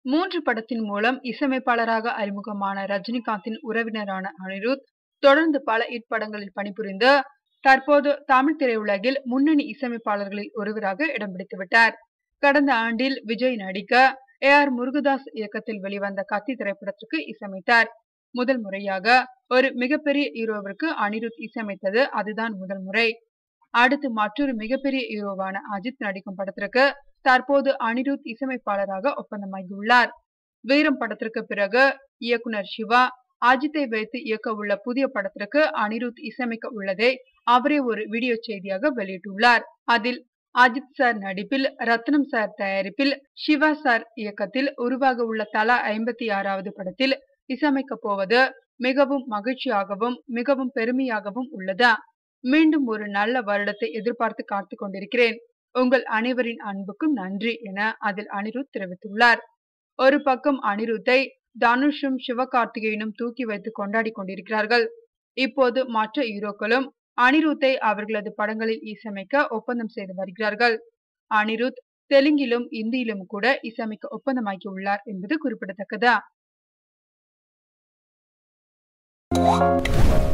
மூன்று படத்தின் மூலம் இசையமைப்பாளராக அறிமுகமான ரஜினிகாந்தின் உறவினரான அனிருத் தொடர்ந்து பல ஹிட் படங்களில் பணிபுரிந்து தற்போது தமிழ் திரையுலகில் முன்னணி இசையமைப்பாளர்களில் ஒருவராக இடம் பிடித்து விட்டார் கடந்த ஆண்டில் விஜய் நடிக்க ஏ ஆர் முருகதாஸ் இயக்கத்தில் வெளிவந்த கத்தி திரைப்படத்திற்கு இசையமைத்தார் முதல் முறையாக ஒரு மிகப்பெரிய ஹீரோவிற்கு அனிருத் இசையமைத்தது அதுதான் முதல் முறை அடுத்து மற்றொரு மிகப்பெரிய ஹீரோவான அஜித் நடிக்கும் படத்திற்கு தற்போது அனிருத் இசையமைப்பாளராக ஒப்பந்தமாகியுள்ளார் வீரம் படத்திற்கு பிறகு இயக்குனர் சிவா அஜித்தை வைத்து இயக்க உள்ள புதிய படத்திற்கு அனிருத் இசையமைக்க உள்ளதை அவரே ஒரு வீடியோ செய்தியாக வெளியிட்டுள்ளார் அதில் அஜித் சார் நடிப்பில் ரத்னம் சார் தயாரிப்பில் சிவா சார் இயக்கத்தில் உருவாக உள்ள தலா ஐம்பத்தி ஆறாவது படத்தில் இசையமைக்க போவது மிகவும் மகிழ்ச்சியாகவும் மிகவும் பெருமையாகவும் உள்ளது மீண்டும் ஒரு நல்ல வருடத்தை எதிர்பார்த்து காத்து கொண்டிருக்கிறேன் உங்கள் அனைவரின் அன்புக்கும் நன்றி என அதில் அனிருத் தெரிவித்துள்ளார் ஒரு பக்கம் அனிருத்தை தனுஷும் சிவகார்த்திகேயனும் தூக்கி வைத்து கொண்டாடி கொண்டிருக்கிறார்கள் இப்போது மற்ற ஹீரோக்களும் அனிருத்தை அவர்களது படங்களில் இசையமைக்க ஒப்பந்தம் செய்து வருகிறார்கள் அனிருத் தெலுங்கிலும் இந்தியிலும் கூட இசையமைக்க ஒப்பந்தமாகி உள்ளார் என்பது குறிப்பிடத்தக்கது